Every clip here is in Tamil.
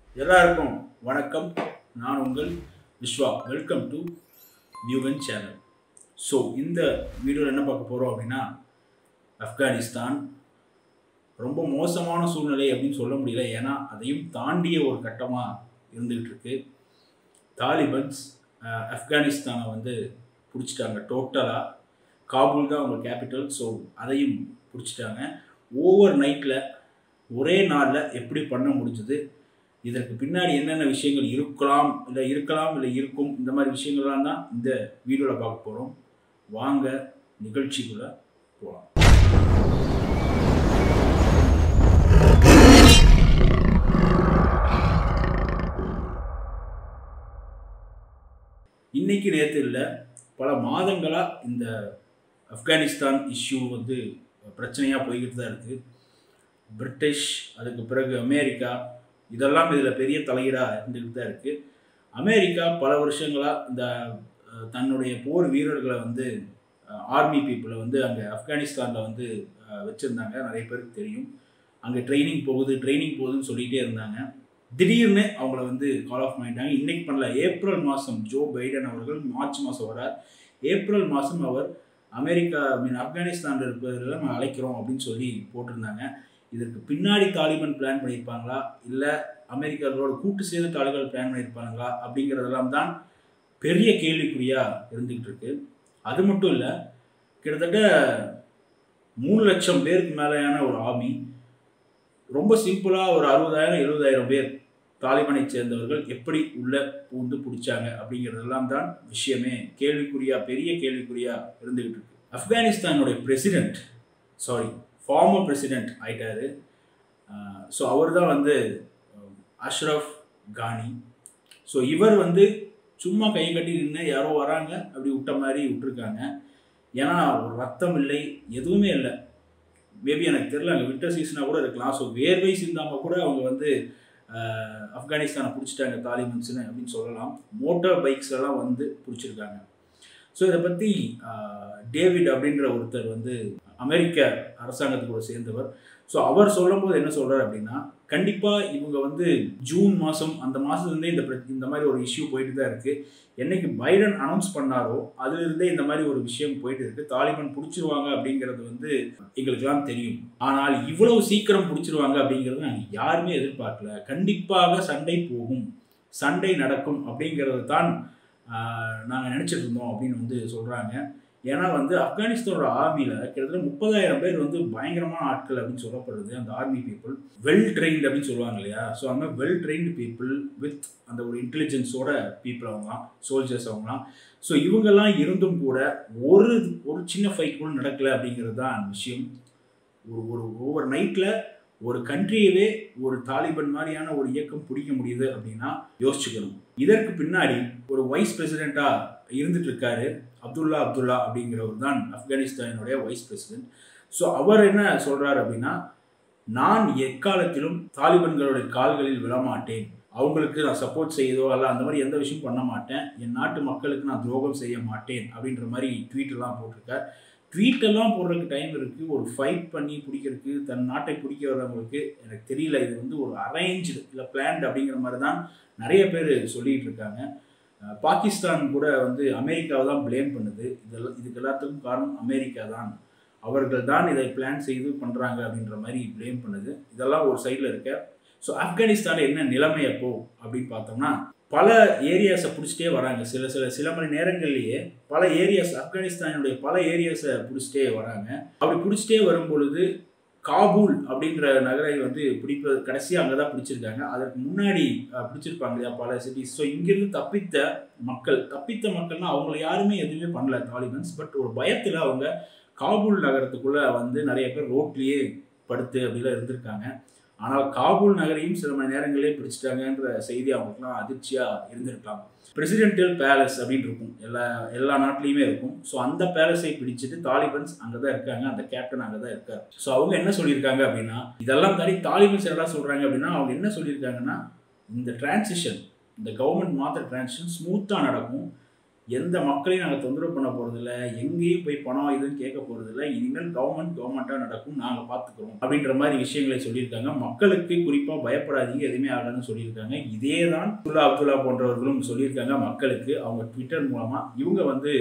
எல்லாருக்கும் வணக்கம் நான் உங்கள் விஸ்வா வெல்கம் டு வியூகன் சேனல் ஸோ இந்த வீடியோவில் என்ன பார்க்க போகிறோம் அப்படின்னா ஆப்கானிஸ்தான் ரொம்ப மோசமான சூழ்நிலை அப்படின்னு சொல்ல முடியல ஏன்னா அதையும் தாண்டிய ஒரு கட்டமாக இருந்துகிட்டு இருக்கு தாலிபன்ஸ் அஹ், ஆப்கானிஸ்தானை வந்து பிடிச்சிட்டாங்க டோட்டலாக காபூல் தான் அவங்க கேபிட்டல் ஸோ அதையும் பிடிச்சிட்டாங்க ஓவர் நைட்டில் ஒரே நாளில் எப்படி பண்ண முடிஞ்சது இதற்கு பின்னாடி என்னென்ன விஷயங்கள் இருக்கலாம் இல்லை இருக்கலாம் இல்லை இருக்கும் இந்த மாதிரி விஷயங்கள்லாம் தான் இந்த வீடியோவில் பார்க்க போகிறோம் வாங்க நிகழ்ச்சிக்குள்ளே போகலாம் இன்னைக்கு நேற்று இல்லை பல மாதங்களாக இந்த ஆப்கானிஸ்தான் இஷ்யூ வந்து பிரச்சனையாக போய்கிட்டு தான் இருக்குது பிரிட்டிஷ் அதுக்கு பிறகு அமெரிக்கா இதெல்லாம் இதில் பெரிய தலையீடாக இருந்துக்கிட்டு தான் இருக்குது அமெரிக்கா பல வருஷங்களாக இந்த அஹ், தன்னுடைய போர் வீரர்களை வந்து ஆர்மி பீப்புளை வந்து அங்கே ஆப்கானிஸ்தானில் வந்து வச்சுருந்தாங்க நிறைய பேருக்கு தெரியும் அங்கே ட்ரைனிங் போகுது ட்ரைனிங் போகுதுன்னு சொல்லிகிட்டே இருந்தாங்க திடீர்னு அவங்கள வந்து கால் ஆஃப் பண்ணிட்டாங்க இன்னைக்கு பண்ணல ஏப்ரல் மாதம் ஜோ பைடன் அவர்கள் மார்ச் மாதம் வரார் ஏப்ரல் மாதம் அவர் அமெரிக்கா மீன் ஆப்கானிஸ்தானில் இருப்பதில் நம்ம அழைக்கிறோம் அப்படின்னு சொல்லி போட்டிருந்தாங்க இதற்கு பின்னாடி தாலிபான் பிளான் பண்ணியிருப்பாங்களா இல்லை அமெரிக்காவோட கூட்டு சேர்ந்து தாலிபான் பிளான் பண்ணியிருப்பாங்களா அப்படிங்கிறதெல்லாம் தான் பெரிய கேள்விக்குறியாக இருந்துக்கிட்டு இருக்கு அது மட்டும் இல்லை கிட்டத்தட்ட மூணு லட்சம் பேருக்கு மேலேயான ஒரு ஆர்மி ரொம்ப சிம்பிளாக ஒரு அறுபதாயிரம் எழுபதாயிரம் பேர் தாலிபானை சேர்ந்தவர்கள் எப்படி உள்ள பூந்து பிடிச்சாங்க அப்படிங்கிறதெல்லாம் தான் விஷயமே கேள்விக்குறியா பெரிய கேள்விக்குறியா இருந்துகிட்டு இருக்கு ஆப்கானிஸ்தானுடைய பிரசிடென்ட் சாரி ஃபார்மர் பிரசிடென்ட் ஆயிட்டாரு ஸோ அவர் தான் வந்து அஹ், அஷ்ரஃப் கானி ஸோ இவர் வந்து சும்மா கை கட்டி நின்று யாரோ வராங்க அப்படி விட்ட மாதிரி விட்டுருக்காங்க ஏன்னா ஒரு ரத்தம் இல்லை எதுவுமே இல்லை மேபி எனக்கு தெரியல அங்கே வின்டர் சீசனாக கூட இருக்கலாம் ஸோ வேர்வை சிந்தாமல் கூட அவங்க வந்து அஹ், ஆப்கானிஸ்தானை பிடிச்சிட்டாங்க தாலிபன்ஸ்னு அப்படின்னு சொல்லலாம் மோட்டார் பைக்ஸ் எல்லாம் வந்து பிடிச்சிருக்காங்க ஸோ இதை பற்றி டேவிட் அப்படின்ற ஒருத்தர் வந்து அமெரிக்க அரசாங்கத்துக்கூட சேர்ந்தவர் ஸோ அவர் சொல்லும்போது என்ன சொல்கிறார் அப்படின்னா கண்டிப்பாக இவங்க வந்து ஜூன் மாதம் அந்த மாதத்துலேருந்தே இந்த பிர- இந்த மாதிரி ஒரு இஷ்யூ போயிட்டு தான் இருக்குது என்னைக்கு பைடன் அனௌன்ஸ் பண்ணாரோ அதுலேருந்தே இந்த மாதிரி ஒரு விஷயம் போயிட்டு இருக்கு தாலிபான் பிடிச்சிருவாங்க அப்படிங்கிறது வந்து எங்களுக்கெல்லாம் தெரியும் ஆனால் இவ்வளவு சீக்கிரம் பிடிச்சிருவாங்க அப்படிங்கிறது நாங்கள் யாருமே எதிர்பார்க்கல கண்டிப்பாக சண்டை போகும் சண்டை நடக்கும் அப்படிங்கிறது தான் நாங்கள் நினச்சிட்டு இருந்தோம் அப்படின்னு வந்து சொல்கிறாங்க ஏன்னா வந்து ஆப்கானிஸ்தானோட ஆர்மியில் கிட்டத்தட்ட முப்பதாயிரம் பேர் வந்து பயங்கரமான ஆட்கள் அப்படின்னு சொல்லப்படுது அந்த ஆர்மி பீப்புள் வெல் ட்ரெயின்ட் அப்படின்னு சொல்லுவாங்க இல்லையா ஸோ அந்த வெல் ட்ரெயின்டு பீப்புள் வித் அந்த ஒரு இன்டெலிஜென்ஸோட பீப்புள் அவங்களாம் சோல்ஜர்ஸ் அவங்களாம் ஸோ இவங்கெல்லாம் இருந்தும் கூட ஒரு ஒரு சின்ன ஃபைட் கூட நடக்கலை அப்படிங்கிறது தான் விஷயம் ஒரு ஒரு ஓவர் நைட்டில் ஒரு கண்ட்ரியவே ஒரு தாலிபன் மாதிரியான ஒரு இயக்கம் பிடிக்க முடியுது அப்படின்னா யோசிச்சுக்கணும் இதற்கு பின்னாடி ஒரு வைஸ் பிரசிடெண்ட்டாக இருந்துட்டு இருக்காரு அப்துல்லா அப்துல்லா அப்படிங்கிறவர் தான் ஆப்கானிஸ்தானுடைய வைஸ் பிரசிடென்ட் ஸோ அவர் என்ன சொல்றாரு அப்படின்னா நான் எக்காலத்திலும் தாலிபன்களுடைய கால்களில் விழமாட்டேன் அவங்களுக்கு நான் சப்போர்ட் செய்யதோ அல்ல அந்த மாதிரி எந்த விஷயம் பண்ண மாட்டேன் என் நாட்டு மக்களுக்கு நான் துரோகம் செய்ய மாட்டேன் அப்படின்ற மாதிரி ட்வீட் எல்லாம் போட்டிருக்கார் ட்வீட் எல்லாம் போடுறதுக்கு டைம் இருக்கு ஒரு ஃபைட் பண்ணி பிடிக்கிறதுக்கு தன் நாட்டை பிடிக்க வர்றவங்களுக்கு எனக்கு தெரியல இது வந்து ஒரு அரேஞ்சு இல்லை பிளான்ட் அப்படிங்கிற மாதிரி தான் நிறைய பேர் சொல்லிட்டு இருக்காங்க அஹ் பாகிஸ்தான் கூட வந்து அமெரிக்காவை தான் ப்ளேம் பண்ணுது இதெல்லாம் இதுக்கு எல்லாத்துக்கும் காரணம் அமெரிக்கா தான் அவர்கள் தான் இதை பிளான் செய்து பண்ணுறாங்க அப்படின்ற மாதிரி ப்ளேம் பண்ணுது இதெல்லாம் ஒரு சைடில் இருக்க ஸோ ஆப்கானிஸ்தானில் என்ன நிலைமை அப்போ அப்படின்னு பார்த்தோம்னா பல ஏரியாஸை பிடிச்சிட்டே வராங்க சில சில சில மணி நேரங்கள்லேயே பல ஏரியாஸ் ஆப்கானிஸ்தானுடைய பல ஏரியாஸை பிடிச்சிட்டே வராங்க அப்படி பிடிச்சிட்டே வரும் பொழுது காபூல் அப்படின்ற நகரை வந்து பிடிப்பது கடைசியாக அங்கே தான் பிடிச்சிருக்காங்க அதற்கு முன்னாடி அஹ், பிடிச்சிருப்பாங்க இல்லையா பல சிட்டிஸ் ஸோ இங்கிருந்து தப்பித்த மக்கள் தப்பித்த மக்கள்னா அவங்கள யாருமே எதுவுமே பண்ணல தாலிபன்ஸ் பட் ஒரு பயத்தில் அவங்க காபூல் நகரத்துக்குள்ளே வந்து நிறைய பேர் ரோட்லேயே படுத்து அப்படிலாம் இருந்திருக்காங்க ஆனால் காபூல் நகரையும் சில மணி நேரங்களே பிடிச்சிட்டாங்கன்ற செய்தி அவங்களுக்குலாம் அதிர்ச்சியாக இருந்திருக்கலாம் பிரசிடென்டியல் பேலஸ் அப்படின்னு இருக்கும் எல்லா எல்லா நாட்டிலையுமே இருக்கும் ஸோ அந்த பேலஸை பிடிச்சிட்டு தாலிபன்ஸ் அங்கே தான் இருக்காங்க அந்த கேப்டன் அங்கே தான் இருக்கார் ஸோ அவங்க என்ன சொல்லியிருக்காங்க அப்படின்னா இதெல்லாம் தாண்டி தாலிபன்ஸ் என்னடா சொல்கிறாங்க அப்படின்னா அவங்க என்ன சொல்லியிருக்காங்கன்னா இந்த டிரான்சிஷன் இந்த கவர்மெண்ட் மாத்திர டிரான்சிஷன் ஸ்மூத்தாக நடக்கும் எந்த மக்களையும் நாங்கள் தொந்தரவு பண்ண போகிறதில்ல எங்கேயும் போய் பணம் இதுன்னு கேட்க போகிறதில்ல இனிமேல் கவர்மெண்ட் கவர்மெண்ட்டாக நடக்கும் நாங்கள் பார்த்துக்குறோம் அப்படின்ற மாதிரி விஷயங்களை சொல்லியிருக்காங்க மக்களுக்கு குறிப்பாக பயப்படாதீங்க எதுவுமே ஆகாதுன்னு சொல்லியிருக்காங்க இதே தான் அப்துல்லா அப்துல்லா போன்றவர்களும் சொல்லியிருக்காங்க மக்களுக்கு அவங்க ட்விட்டர் மூலமாக இவங்க வந்து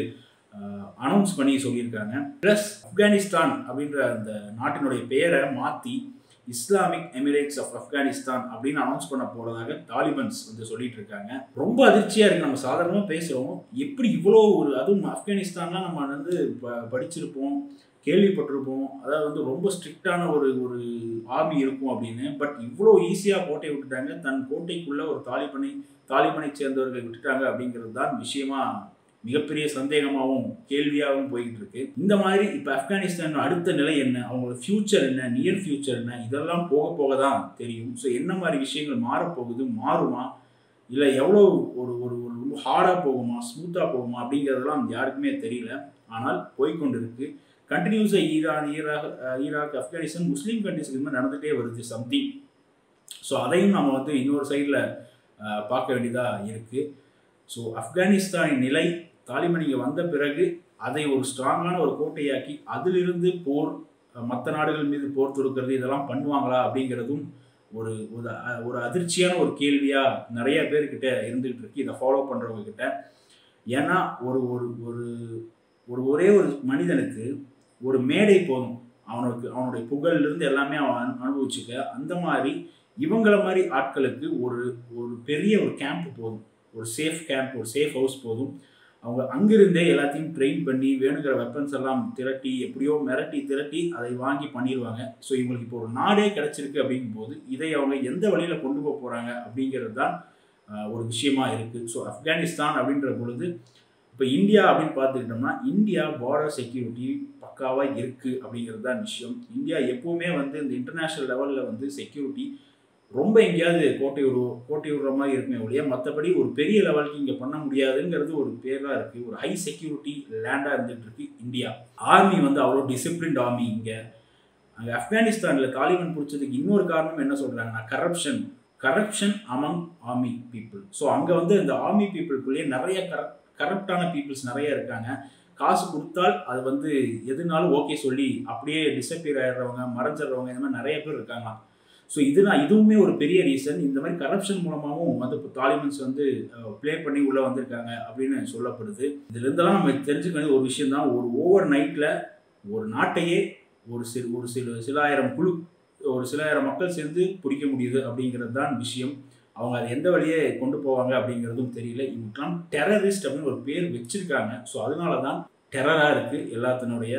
அனௌன்ஸ் பண்ணி சொல்லியிருக்காங்க ப்ளஸ் ஆப்கானிஸ்தான் அப்படின்ற அந்த நாட்டினுடைய பெயரை மாற்றி இஸ்லாமிக் எமிரேட்ஸ் ஆஃப் ஆப்கானிஸ்தான் அப்படின்னு அனௌன்ஸ் பண்ண போகிறதாக தாலிபன்ஸ் வந்து சொல்லிட்டு இருக்காங்க ரொம்ப அதிர்ச்சியாக இருக்குது நம்ம சாதாரணமாக பேசுகிறோம் எப்படி இவ்வளோ ஒரு அதுவும் ஆப்கானிஸ்தான்லாம் நம்ம வந்து ப படிச்சிருப்போம் கேள்விப்பட்டிருப்போம் அதாவது வந்து ரொம்ப ஸ்ட்ரிக்டான ஒரு ஒரு ஆர்மி இருக்கும் அப்படின்னு பட் இவ்வளோ ஈஸியாக கோட்டையை விட்டுட்டாங்க தன் கோட்டைக்குள்ளே ஒரு தாலிபனை தாலிபனை சேர்ந்தவர்கள் விட்டுட்டாங்க அப்படிங்கிறது தான் விஷயமா மிகப்பெரிய சந்தேகமாகவும் கேள்வியாகவும் போய்கிட்டு இருக்கு இந்த மாதிரி இப்போ ஆப்கானிஸ்தான் அடுத்த நிலை என்ன அவங்களோட ஃபியூச்சர் என்ன நியர் ஃபியூச்சர் என்ன இதெல்லாம் போக போக தான் தெரியும் ஸோ என்ன மாதிரி விஷயங்கள் மாறப்போகுது மாறுமா இல்லை எவ்வளோ ஒரு ஒரு ஒரு ரொம்ப ஹார்டாக போகுமா ஸ்மூத்தாக போகுமா அப்படிங்கிறதெல்லாம் யாருக்குமே தெரியல ஆனால் போய்கொண்டு இருக்கு கண்டினியூஸாக Iran Iraq Iraq Afghanistan Muslim கண்ட்ரிஸ்க்கு மாதிரி நடந்துகிட்டே வருது சம்திங் ஸோ அதையும் நம்ம வந்து இன்னொரு சைடில் பார்க்க வேண்டியதாக இருக்குது ஸோ ஆப்கானிஸ்தானின் நிலை தாலிபான் இங்கே வந்த பிறகு அதை ஒரு ஸ்ட்ராங்கான ஒரு கோட்டையாக்கி அதிலிருந்து போர் மற்ற நாடுகள் மீது போர் தொடுக்கிறது இதெல்லாம் பண்ணுவாங்களா அப்படிங்கிறதும் ஒரு ஒரு அதிர்ச்சியான ஒரு கேள்வியாக நிறைய பேர்கிட்ட இருந்துகிட்டு இருக்கு இதை ஃபாலோ பண்ணுறவங்க கிட்ட ஏன்னா ஒரு ஒரு ஒரு ஒரு ஒரே ஒரு மனிதனுக்கு ஒரு மேடை போதும் அவனுக்கு அவனுடைய புகழ்லேருந்து எல்லாமே அவன் அனுபவிச்சுக்க அந்த மாதிரி இவங்கள மாதிரி ஆட்களுக்கு ஒரு ஒரு பெரிய ஒரு கேம்ப் போதும் ஒரு சேஃப் கேம்ப் ஒரு சேஃப் ஹவுஸ் போதும் அவங்க அங்கிருந்தே எல்லாத்தையும் ட்ரெயின் பண்ணி வேணுங்கிற வெப்பன்ஸ் எல்லாம் திரட்டி எப்படியோ மிரட்டி திரட்டி அதை வாங்கி பண்ணிடுவாங்க ஸோ இவங்களுக்கு இப்போ ஒரு நாடே கிடச்சிருக்கு அப்படிங்கும்போது இதை அவங்க எந்த வழியில் கொண்டு போக போகிறாங்க அப்படிங்கிறது தான் ஒரு விஷயமா இருக்குது ஸோ ஆப்கானிஸ்தான் அப்படின்ற பொழுது இப்போ இந்தியா அப்படின்னு பார்த்துக்கிட்டோம்னா இந்தியா பார்டர் செக்யூரிட்டி பக்காவாக இருக்குது அப்படிங்கிறது தான் விஷயம் இந்தியா எப்போவுமே வந்து இந்த இன்டர்நேஷ்னல் லெவலில் வந்து செக்யூரிட்டி ரொம்ப எங்கேயாவது கோட்டை விடு கோட்டை விடுற மாதிரி இருக்குமே ஒழிய மற்றபடி ஒரு பெரிய லெவலுக்கு இங்கே பண்ண முடியாதுங்கிறது ஒரு பேராக இருக்குது ஒரு ஹை செக்யூரிட்டி லேண்டாக இருந்துகிட்டு இருக்கு இந்தியா ஆர்மி வந்து அவ்வளோ டிசிப்ளின்ட் ஆர்மி இங்கே அங்கே ஆப்கானிஸ்தானில் தாலிபான் பிடிச்சதுக்கு இன்னொரு காரணம் என்ன சொல்கிறாங்கன்னா corruption corruption among army people so அங்கே வந்து இந்த ஆர்மி பீப்புளுக்குள்ளேயே நிறைய கரப் கரப்டான பீப்புள்ஸ் நிறைய இருக்காங்க காசு கொடுத்தால் அது வந்து எதுனாலும் ஓகே சொல்லி அப்படியே டிசப்பியர் ஆயிடுறவங்க மறைஞ்சிடுறவங்க இந்த மாதிரி நிறைய பேர் இருக்காங்க ஸோ இதுதான் இதுவுமே ஒரு பெரிய ரீசன் இந்த மாதிரி கரப்ஷன் மூலமாகவும் வந்து இப்போ தாலிபன்ஸ் வந்து ப்ளே பண்ணி உள்ளே வந்திருக்காங்க அப்படின்னு சொல்லப்படுது இதுலேருந்தெல்லாம் நம்ம தெரிஞ்சுக்க வேண்டிய ஒரு விஷயம் தான் ஒரு ஓவர் நைட்டில் ஒரு நாட்டையே ஒரு சில ஒரு சில சில ஆயிரம் குழு ஒரு சில ஆயிரம் மக்கள் சேர்ந்து பிடிக்க முடியுது அப்படிங்கிறது தான் விஷயம் அவங்க அதை எந்த வழியே கொண்டு போவாங்க அப்படிங்கிறதும் தெரியல இவங்களுக்கெல்லாம் டெரரிஸ்ட் அப்படின்னு ஒரு பேர் வச்சிருக்காங்க ஸோ அதனால தான் டெரராக இருக்குது எல்லாத்தினுடைய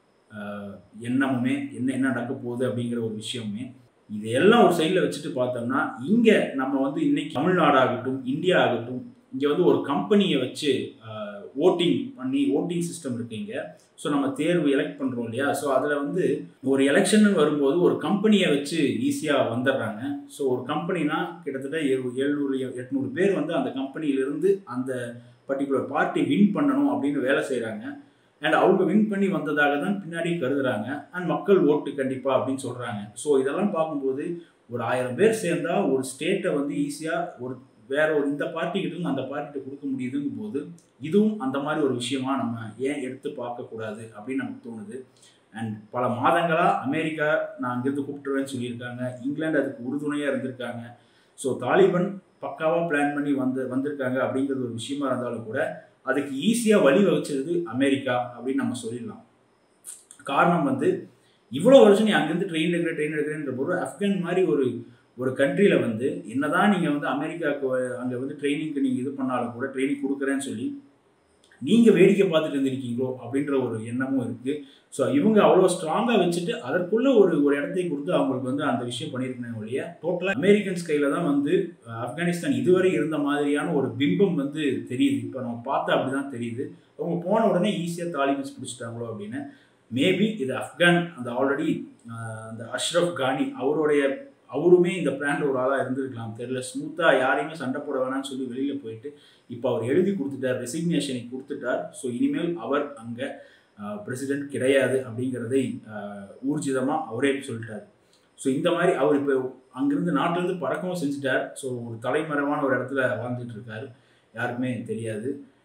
எண்ணமுமே என்ன என்ன நடக்க போகுது அப்படிங்கிற ஒரு விஷயமுமே இதையெல்லாம் ஒரு சைடில் வச்சுட்டு பார்த்தோம்னா இங்கே நம்ம வந்து இன்னைக்கு தமிழ்நாடாகட்டும் இந்தியா ஆகட்டும் இங்கே வந்து ஒரு கம்பெனியை வச்சு ஓட்டிங் பண்ணி ஓட்டிங் சிஸ்டம் இருக்கு இங்கே ஸோ நம்ம தேர்வு எலெக்ட் பண்ணுறோம் இல்லையா ஸோ அதில் வந்து ஒரு எலெக்ஷன் வரும்போது ஒரு கம்பெனியை வச்சு ஈஸியாக வந்துடுறாங்க ஸோ ஒரு கம்பெனினா கிட்டத்தட்ட எழுநூறு எட்நூறு பேர் வந்து அந்த கம்பெனியிலிருந்து அந்த பர்டிகுலர் பார்ட்டி வின் பண்ணணும் அப்படின்னு வேலை செய்கிறாங்க அண்ட் அவங்க வின் பண்ணி வந்ததாக தான் பின்னாடி கருதுறாங்க அண்ட் மக்கள் ஓட்டு கண்டிப்பாக அப்படின்னு சொல்கிறாங்க ஸோ இதெல்லாம் பார்க்கும்போது ஒரு ஆயிரம் பேர் சேர்ந்தா ஒரு ஸ்டேட்டை வந்து ஈஸியாக ஒரு வேற ஒரு இந்த பார்ட்டிக்கிட்ட இருந்து அந்த பார்ட்டிகிட்ட கொடுக்க முடியுதுங்கும் போது இதுவும் அந்த மாதிரி ஒரு விஷயமா நம்ம ஏன் எடுத்து பார்க்கக்கூடாது அப்படின்னு நமக்கு தோணுது அண்ட் பல மாதங்களாக அமெரிக்கா நான் அங்கேருந்து கூப்பிட்டுருவேன்னு சொல்லியிருக்காங்க இங்கிலாந்து அதுக்கு உறுதுணையாக இருந்திருக்காங்க ஸோ தாலிபன் பக்காவாக பிளான் பண்ணி வந்து வந்திருக்காங்க அப்படிங்கிறது ஒரு விஷயமா இருந்தாலும் கூட அதுக்கு ஈஸியாக வழி வகிச்சது அமெரிக்கா அப்படின்னு நம்ம சொல்லிடலாம் காரணம் வந்து இவ்வளோ வருஷம் நீ அங்கேருந்து ட்ரெயின் எடுக்கிற ட்ரெயின் எடுக்கிறேன்ற பொருள் ஆப்கான் மாதிரி ஒரு ஒரு கண்ட்ரியில் வந்து என்னதான் நீங்கள் வந்து அமெரிக்காவுக்கு அங்கே வந்து ட்ரைனிங்க்கு நீங்கள் இது பண்ணாலும் கூட ட்ரைனிங் கொடுக்குறேன்னு சொல்லி நீங்கள் வேடிக்கை பார்த்துட்டு இருந்திருக்கீங்களோ அப்படின்ற ஒரு எண்ணமும் இருக்குது ஸோ இவங்க அவ்வளோ ஸ்ட்ராங்காக வச்சுட்டு அதற்குள்ள ஒரு ஒரு இடத்தை கொடுத்து அவங்களுக்கு வந்து அந்த விஷயம் பண்ணியிருக்கணும் ஒழிய டோட்டலாக அமெரிக்கன்ஸ் கையில் தான் வந்து ஆப்கானிஸ்தான் இதுவரை இருந்த மாதிரியான ஒரு பிம்பம் வந்து தெரியுது இப்போ நம்ம பார்த்தா அப்படி தான் தெரியுது அவங்க போன உடனே ஈஸியாக தாலிபன்ஸ் பிடிச்சிட்டாங்களோ அப்படின்னு மேபி இது ஆப்கான் அந்த ஆல்ரெடி அந்த அஷ்ரஃப் கானி அவருடைய அவருமே இந்த பிளான்ல ஒரு ஆளாக இருந்திருக்கலாம் தெரியல ஸ்மூத்தாக யாரையுமே சண்டை போட வேணாம்னு சொல்லி வெளியில் போயிட்டு இப்போ அவர் எழுதி கொடுத்துட்டார் ரெசிக்னேஷனை கொடுத்துட்டார் ஸோ இனிமேல் அவர் அங்கே பிரசிடென்ட் கிடையாது அப்படிங்கிறதை ஊர்ஜிதமாக அவரே சொல்லிட்டார் ஸோ இந்த மாதிரி அவர் இப்போ அங்கேருந்து நாட்டிலேருந்து பறக்கவும் செஞ்சுட்டார் ஸோ ஒரு தலைமறைவான ஒரு இடத்துல வாழ்ந்துட்டு இருக்காரு யாருக்குமே தெரியாது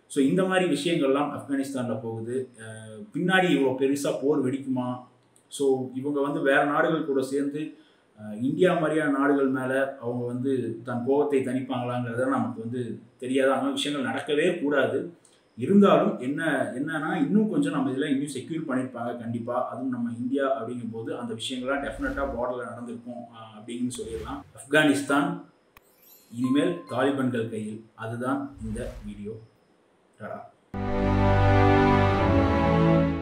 ஸோ இந்த மாதிரி விஷயங்கள்லாம் ஆப்கானிஸ்தானில் போகுது அஹ் பின்னாடி இவ்வளோ பெருசாக போர் வெடிக்குமா ஸோ இவங்க வந்து வேறு நாடுகள் கூட சேர்ந்து அஹ் இந்தியா மாதிரியான நாடுகள் மேலே அவங்க வந்து தன் கோபத்தை தணிப்பாங்களாங்கிறத நமக்கு வந்து தெரியாத அந்த விஷயங்கள் நடக்கவே கூடாது இருந்தாலும் என்ன என்னன்னா இன்னும் கொஞ்சம் நம்ம இதில் இன்னும் செக்யூர் பண்ணியிருப்பாங்க கண்டிப்பாக அதுவும் நம்ம இந்தியா அப்படிங்கும்போது அந்த விஷயங்கள்லாம் டெஃபினட்டாக பார்டரில் நடந்திருக்கும் அஹ் அப்படின்னு சொல்லிடலாம் ஆப்கானிஸ்தான் இனிமேல் தாலிபன்கள் கையில் அதுதான் இந்த வீடியோ டடா